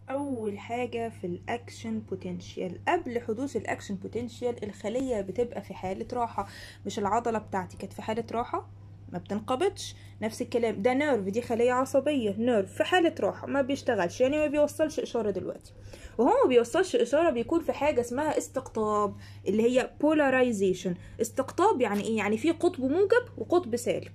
اول حاجه في الاكشن بوتنشال قبل حدوث الاكشن بوتنشال الخليه بتبقى في حاله راحه مش العضله بتاعتي كانت في حاله راحه ما بتنقبضش نفس الكلام ده نيرف دي خليه عصبيه نيرف في حاله راحه ما بيشتغلش يعني ما بيوصلش اشاره دلوقتي وهو ما بيوصلش اشاره بيكون في حاجه اسمها استقطاب اللي هي polarization استقطاب يعني ايه يعني في قطب موجب وقطب سالب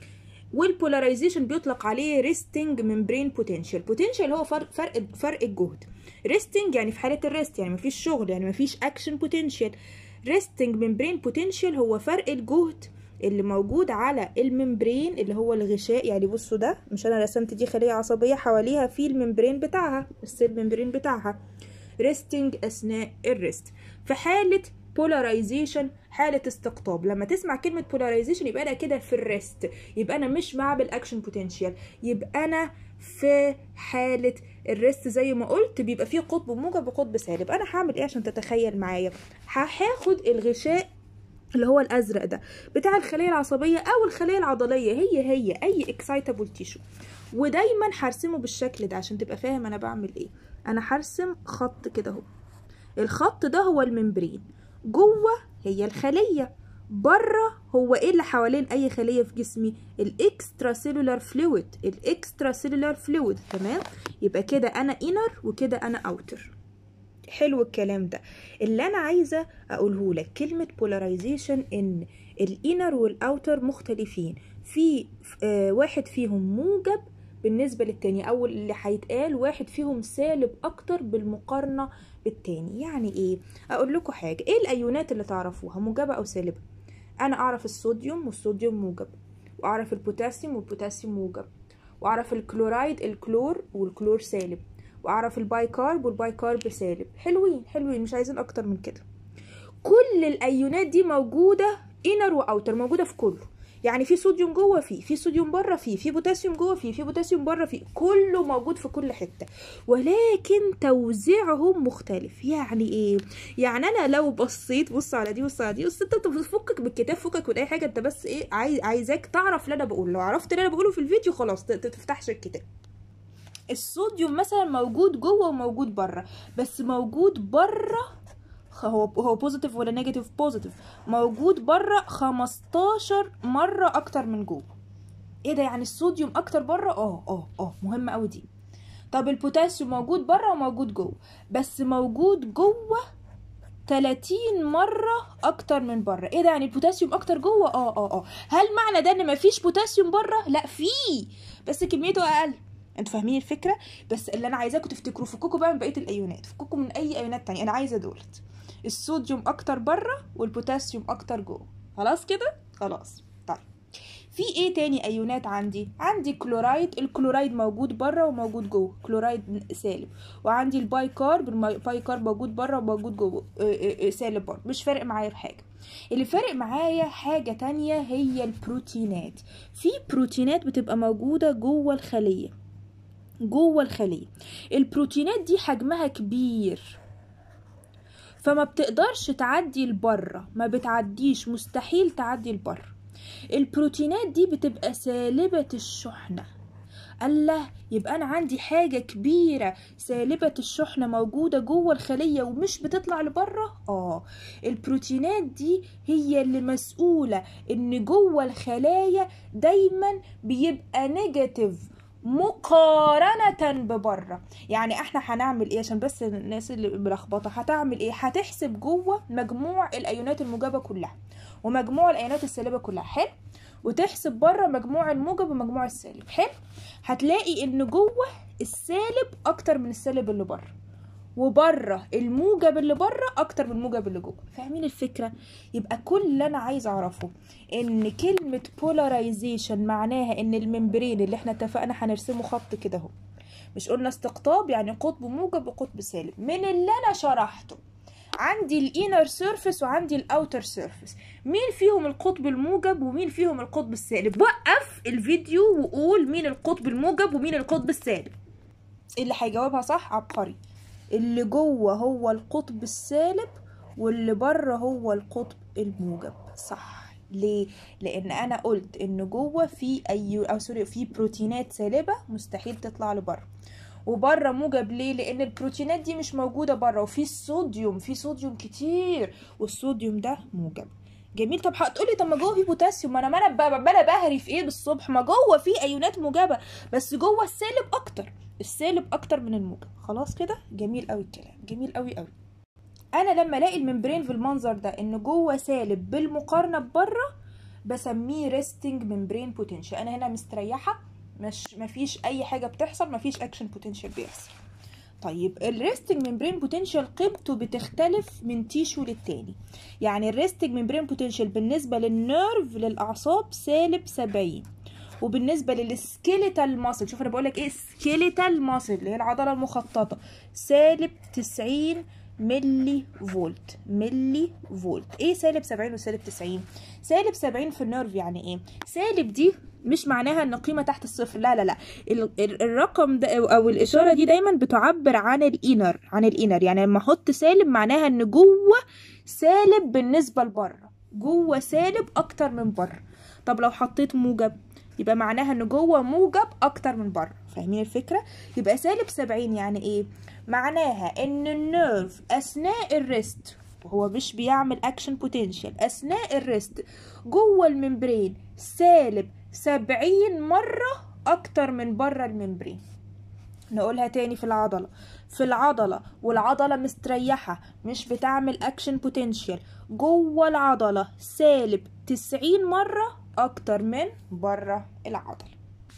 والبولاريزيشن بيطلق عليه ريستنج ممبرين بوتنشال بوتنشال هو فرق فرق فرق الجهد ريستنج يعني في حاله الريست يعني مفيش شغل يعني مفيش اكشن بوتنشال ريستنج ممبرين بوتنشال هو فرق الجهد اللي موجود على الممبرين اللي هو الغشاء يعني بصوا ده مش انا رسمت دي خليه عصبيه حواليها في الممبرين بتاعها السيل ممبرين بتاعها ريستنج اثناء الريست في حاله بولاريزيشن حالة استقطاب لما تسمع كلمة بولاريزيشن يبقى أنا كده في الريست يبقى أنا مش مع بالأكشن بوتنشال يبقى أنا في حالة الريست زي ما قلت بيبقى فيه قطب موجب وقطب سالب أنا هعمل إيه عشان تتخيل معايا هاخد الغشاء اللي هو الازرق ده بتاع الخليه العصبيه او الخليه العضليه هي هي اي اكسايتابل تيشو ودايما هرسمه بالشكل ده عشان تبقى فاهم انا بعمل ايه انا هرسم خط كده اهو الخط ده هو الممبرين جوه هي الخليه بره هو ايه اللي حوالين اي خليه في جسمي الاكسترا سيلولار فلويد الاكسترا سيلولار فلويد تمام يبقى كده انا انر وكده انا اوتر حلو الكلام ده اللي انا عايزه اقوله لك كلمه بولاريزيشن ان الانر والاوتر مختلفين في آه واحد فيهم موجب بالنسبة للتاني أو اللي هيتقال واحد فيهم سالب أكتر بالمقارنة بالتاني يعني إيه؟ أقول لكم حاجة إيه الأيونات اللي تعرفوها موجبة أو سالبة؟ أنا أعرف الصوديوم والصوديوم موجب وأعرف البوتاسيوم والبوتاسيوم موجب وأعرف الكلورايد الكلور والكلور سالب واعرف البايكارب والبايكارب سالب حلوين حلوين مش عايزين اكتر من كده كل الايونات دي موجوده انر واوتر موجوده في كله يعني في صوديوم جوه فيه في صوديوم بره فيه في بوتاسيوم جوه فيه في بوتاسيوم بره فيه كله موجود في كل حته ولكن توزيعهم مختلف يعني ايه يعني انا لو بصيت بص على دي بص على دي بص انت فكك بالكتاب فكك من اي حاجه انت بس ايه عايز عايزاك تعرف اللي انا بقوله لو عرفت اللي انا بقوله في الفيديو خلاص تفتحش الكتاب الصوديوم مثلا موجود جوه وموجود بره بس موجود بره هو هو بوزيتيف ولا نيجاتيف بوزيتيف موجود بره 15 مره اكتر من جوه ايه ده يعني الصوديوم اكتر بره اه اه اه مهمه قوي دي طب البوتاسيوم موجود بره وموجود جوه بس موجود جوه 30 مرة أكتر من بره، إيه ده يعني البوتاسيوم أكتر جوه؟ آه آه آه، هل معنى ده إن مفيش بوتاسيوم بره؟ لأ فيه، بس كميته أقل، انتوا فاهمين الفكره بس اللي انا عايزاكم تفتكروا فككوا بقى من بقيه الايونات فككوا من اي ايونات تانية انا عايزه دولت الصوديوم اكتر بره والبوتاسيوم اكتر جوه خلاص كده خلاص طيب في ايه تاني ايونات عندي عندي كلورايد الكلورايد موجود بره وموجود جوه كلورايد سالب وعندي البايكارب البايكارب موجود بره وموجود جوه سالب برضه مش فارق معايا في حاجه اللي فارق معايا حاجة تانية هي البروتينات في بروتينات بتبقى موجودة جوه الخلية جوه الخلية البروتينات دي حجمها كبير فما بتقدرش تعدي لبره ما بتعديش مستحيل تعدي لبره البروتينات دي بتبقى سالبة الشحنة الله يبقى انا عندي حاجه كبيره سالبه الشحنه موجوده جوه الخليه ومش بتطلع لبره اه البروتينات دي هي اللي مسؤوله ان جوه الخلايا دايما بيبقى نيجاتيف مقارنة ببره يعني احنا هنعمل ايه عشان بس الناس اللي ملخبطة هتعمل ايه هتحسب جوه مجموع الايونات الموجبة كلها ومجموع الايونات السالبة كلها حلو وتحسب بره مجموع الموجب ومجموع السالب حلو هتلاقي ان جوه السالب اكتر من السالب اللي بره وبره الموجب اللي بره اكتر من الموجب اللي جوه فاهمين الفكره يبقى كل اللي انا عايز اعرفه ان كلمه polarization معناها ان الممبرين اللي احنا اتفقنا هنرسمه خط كده اهو مش قلنا استقطاب يعني قطب موجب وقطب سالب من اللي انا شرحته عندي الانر سيرفيس وعندي الاوتر سيرفيس مين فيهم القطب الموجب ومين فيهم القطب السالب وقف الفيديو وقول مين القطب الموجب ومين القطب السالب اللي هيجاوبها صح عبقري اللي جوه هو القطب السالب واللي بره هو القطب الموجب صح ليه لان انا قلت ان جوه في اي او سوري في بروتينات سالبه مستحيل تطلع لبره وبره موجب ليه لان البروتينات دي مش موجوده بره وفي الصوديوم في صوديوم كتير والصوديوم ده موجب جميل طب هتقولي طب ما جوه في بوتاسيوم ما انا ما انا ب- انا بهري في ايه بالصبح ما جوه في ايونات موجبه بس جوه السالب اكتر السالب اكتر من الموجب خلاص كده جميل قوي الكلام جميل قوي قوي انا لما الاقي الممبرين في المنظر ده ان جوه سالب بالمقارنه ببره بسميه ريستنج ممبرين بوتنشال انا هنا مستريحه مش مفيش اي حاجه بتحصل مفيش اكشن بوتنشال بيحصل طيب الريستنج ممبرين بوتنشال قيمته بتختلف من تيشو للتاني يعني الريستنج ممبرين بوتنشال بالنسبه للنيرف للاعصاب سالب 70 وبالنسبه للسكيليتال ماسل شوف انا بقول لك ايه سكيليتال ماسل اللي هي العضله المخططه سالب 90 ملي فولت ملي فولت ايه سالب 70 وسالب 90 سالب 70 في النيرف يعني ايه سالب دي مش معناها ان قيمه تحت الصفر لا لا لا ال- ال- الرقم ده او أو الاشاره دي دايما بتعبر عن الانر عن الانر يعني لما احط سالب معناها ان جوه سالب بالنسبه لبره جوه سالب اكتر من بره طب لو حطيت موجب يبقى معناها ان جوه موجب اكتر من بره فاهمين الفكره يبقى سالب 70 يعني ايه معناها ان النيرف اثناء الريست وهو مش بيعمل اكشن بوتنشال اثناء الريست جوه الممبرين سالب 70 مره اكتر من بره الممبرين نقولها تاني في العضلة في العضلة والعضلة مستريحة مش بتعمل اكشن بوتنشال جوه العضلة سالب 90 مرة اكتر من بره العضلة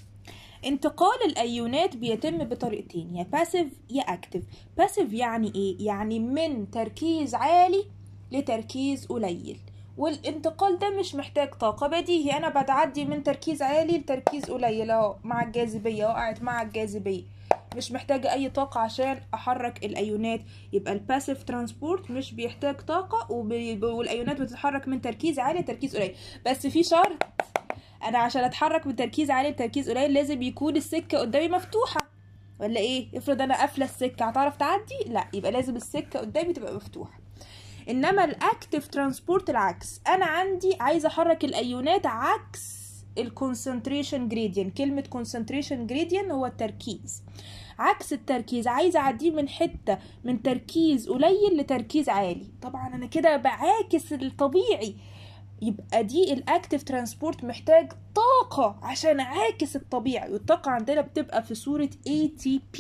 انتقال الايونات بيتم بطريقتين يا باسيف يا اكتف باسيف يعني ايه يعني من تركيز عالي لتركيز قليل والانتقال ده مش محتاج طاقة بديهي أنا بتعدي من تركيز عالي لتركيز قليل أهو مع الجاذبية وقعت مع الجاذبية مش محتاجة أي طاقة عشان أحرك الأيونات يبقى الباسيف ترانسبورت مش بيحتاج طاقة وبي... والأيونات بتتحرك من تركيز عالي لتركيز قليل بس في شرط أنا عشان أتحرك من تركيز عالي لتركيز قليل لازم يكون السكة قدامي مفتوحة ولا ايه افرض انا قافله السكه هتعرف تعدي لا يبقى لازم السكه قدامي تبقى مفتوحه انما الاكتف ترانسبورت العكس انا عندي عايزه احرك الايونات عكس الكونسنتريشن جريدينت كلمه كونسنتريشن جريدينت هو التركيز عكس التركيز عايزه اعديه من حته من تركيز قليل لتركيز عالي طبعا انا كده بعاكس الطبيعي يبقى دي الاكتف ترانسبورت محتاج طاقة عشان اعاكس الطبيعي والطاقة عندنا بتبقى في صورة ATP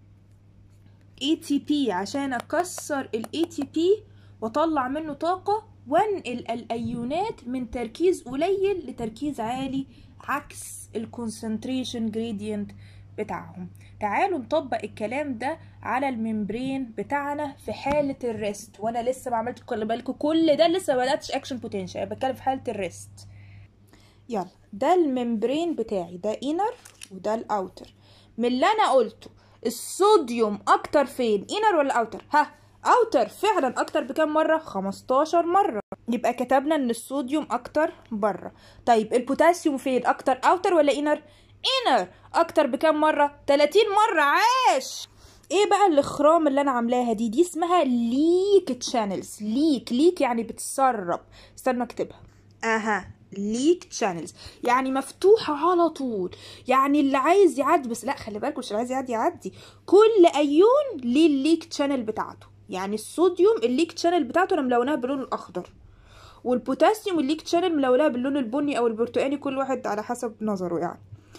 ATP عشان اكسر ال ATP واطلع منه طاقة وانقل الايونات من تركيز قليل لتركيز عالي عكس الكونسنتريشن جريدينت بتاعهم تعالوا نطبق الكلام ده على الممبرين بتاعنا في حالة الريست وانا لسه ما عملتش خلي بالكم كل ده لسه ما بداتش اكشن بوتنشال انا بتكلم في حالة الريست يلا ده الممبرين بتاعي ده انر وده الاوتر من اللي انا قلته الصوديوم اكتر فين انر ولا اوتر ها اوتر فعلا اكتر بكام مره 15 مره يبقى كتبنا ان الصوديوم اكتر بره طيب البوتاسيوم فين اكتر اوتر ولا انر انر اكتر بكام مره 30 مره عاش ايه بقى الاخرام اللي انا عاملاها دي دي اسمها ليك تشانلز ليك ليك يعني بتسرب استنى اكتبها اها ليك تشانلز يعني مفتوحة على طول يعني اللي عايز يعدي بس لا خلي بالكوا مش اللي عايز يعدي يعدي كل ايون ليه الليك تشانل بتاعته يعني الصوديوم الليك تشانل بتاعته انا ملوناها باللون الاخضر والبوتاسيوم الليك تشانل ملوناها باللون البني او البرتقالي كل واحد على حسب نظره يعني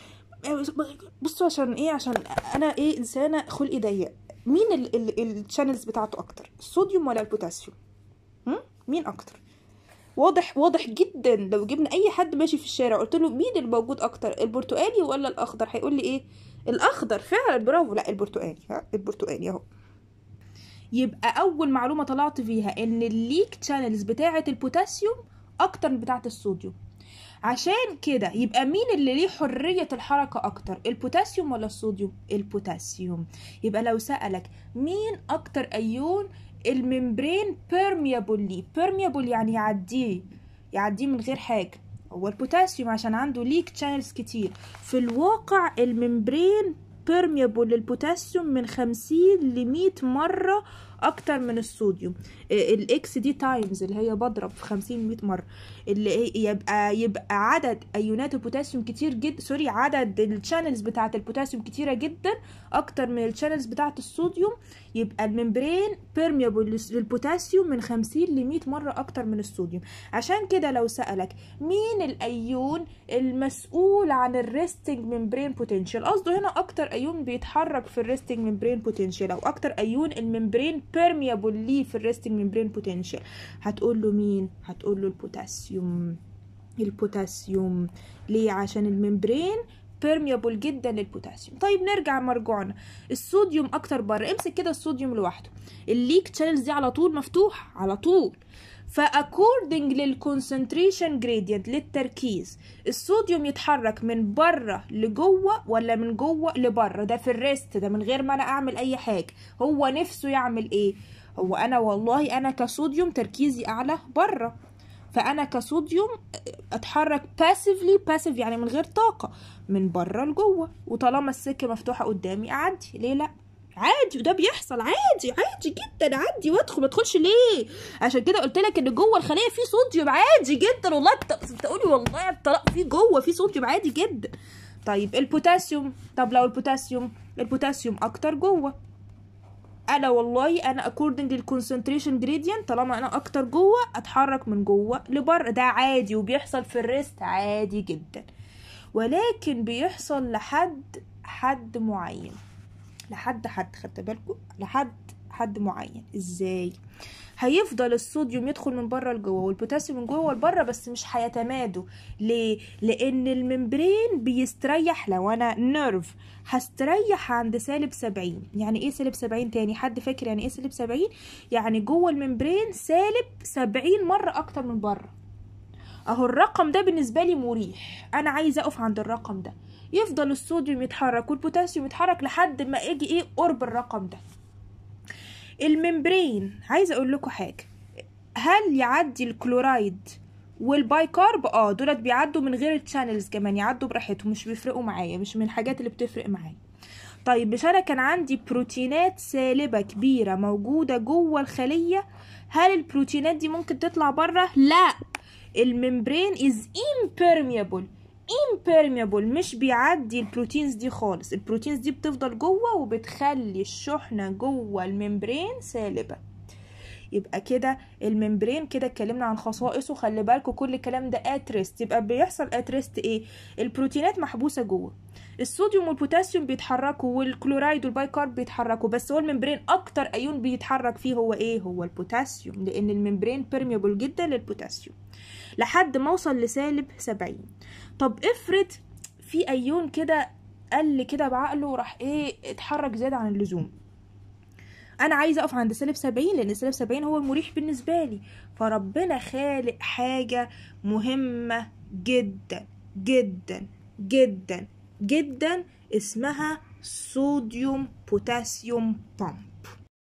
بصوا عشان ايه عشان انا ايه انسانه خلقي ضيق مين الشانلز بتاعته اكتر الصوديوم ولا البوتاسيوم هم؟ مين اكتر واضح واضح جدا لو جبنا اي حد ماشي في الشارع قلت له مين الموجود اكتر البرتقالي ولا الاخضر هيقول لي ايه الاخضر فعلا برافو لا البرتقالي ها البرتقالي اهو يبقى اول معلومه طلعت فيها ان الليك تشانلز بتاعه البوتاسيوم اكتر من بتاعه الصوديوم عشان كده يبقى مين اللي ليه حرية الحركة أكتر البوتاسيوم ولا الصوديوم البوتاسيوم يبقى لو سألك مين أكتر أيون الممبرين بيرميابل ليه بيرميابل يعني يعديه يعديه من غير حاجة هو البوتاسيوم عشان عنده ليك تشانلز كتير في الواقع الممبرين بيرميابل للبوتاسيوم من خمسين لمية مرة اكتر من الصوديوم الاكس دي تايمز اللي هي بضرب في 50 100 مره اللي هي يبقى يبقى عدد ايونات البوتاسيوم كتير جدا سوري عدد الشانلز بتاعه البوتاسيوم كتيره جدا اكتر من الشانلز بتاعه الصوديوم يبقى الممبرين بيرميبل للبوتاسيوم من 50 ل 100 مره اكتر من الصوديوم عشان كده لو سالك مين الايون المسؤول عن الريستنج ممبرين بوتنشال قصده هنا اكتر ايون بيتحرك في الريستنج ممبرين بوتنشال او اكتر ايون الممبرين بيرميبل ليه في الريستنج ممبرين بوتنشال هتقول له مين هتقول له البوتاسيوم البوتاسيوم ليه عشان الممبرين بيرميبل جدا للبوتاسيوم طيب نرجع مرجوعنا الصوديوم اكتر بره امسك كده الصوديوم لوحده الليك شانلز دي على طول مفتوحه على طول فاكوردنج للكونسنتريشن جريدينت للتركيز الصوديوم يتحرك من بره لجوه ولا من جوه لبره ده في الريست ده من غير ما انا اعمل اي حاجه هو نفسه يعمل ايه هو انا والله انا كصوديوم تركيزي اعلى بره فانا كصوديوم اتحرك باسفلي باسيف يعني من غير طاقه من بره لجوه وطالما السكه مفتوحه قدامي اعدي ليه لا عادي وده بيحصل عادي عادي جدا عادي وادخل ما ادخلش ليه عشان كده قلت لك ان جوه الخليه في صوديوم عادي جدا والله تقولي والله الطلاق في جوه في صوديوم عادي جدا طيب البوتاسيوم طب لو البوتاسيوم البوتاسيوم اكتر جوه انا والله انا اكوردنج للكونسنتريشن جريدينت طالما انا اكتر جوه اتحرك من جوه لبره ده عادي وبيحصل في الريست عادي جدا ولكن بيحصل لحد حد معين لحد حد خدت بالكم لحد حد معين ازاي هيفضل الصوديوم يدخل من بره لجوه والبوتاسيوم من جوه لبره بس مش هيتمادوا ليه لان الممبرين بيستريح لو انا نيرف هستريح عند سالب سبعين يعني ايه سالب سبعين تاني حد فاكر يعني ايه سالب سبعين يعني جوه الممبرين سالب سبعين مرة اكتر من بره اهو الرقم ده بالنسبة لي مريح انا عايزة اقف عند الرقم ده يفضل الصوديوم يتحرك والبوتاسيوم يتحرك لحد ما اجي ايه قرب الرقم ده الممبرين عايزه اقول لكم حاجه هل يعدي الكلورايد والبايكارب اه دولت بيعدوا من غير التشانلز كمان يعدوا براحتهم مش بيفرقوا معايا مش من الحاجات اللي بتفرق معايا طيب مش انا كان عندي بروتينات سالبه كبيره موجوده جوه الخليه هل البروتينات دي ممكن تطلع بره لا الممبرين از impermeable impermeable مش بيعدي البروتينز دي خالص البروتينز دي بتفضل جوه وبتخلي الشحنة جوه الممبرين سالبة يبقى كده الممبرين كده اتكلمنا عن خصائصه خلي بالكوا كل الكلام ده اتريست يبقى بيحصل اتريست ايه البروتينات محبوسه جوه الصوديوم والبوتاسيوم بيتحركوا والكلورايد والبايكارب بيتحركوا بس هو الممبرين اكتر ايون بيتحرك فيه هو ايه هو البوتاسيوم لان الممبرين بيرميبل جدا للبوتاسيوم لحد ما اوصل لسالب سبعين طب افرض في ايون كده قال كده بعقله وراح ايه اتحرك زياده عن اللزوم انا عايزه اقف عند سالب سبعين لان سالب سبعين هو المريح بالنسبه لي فربنا خالق حاجه مهمه جدا جدا جدا جدا اسمها صوديوم بوتاسيوم بامب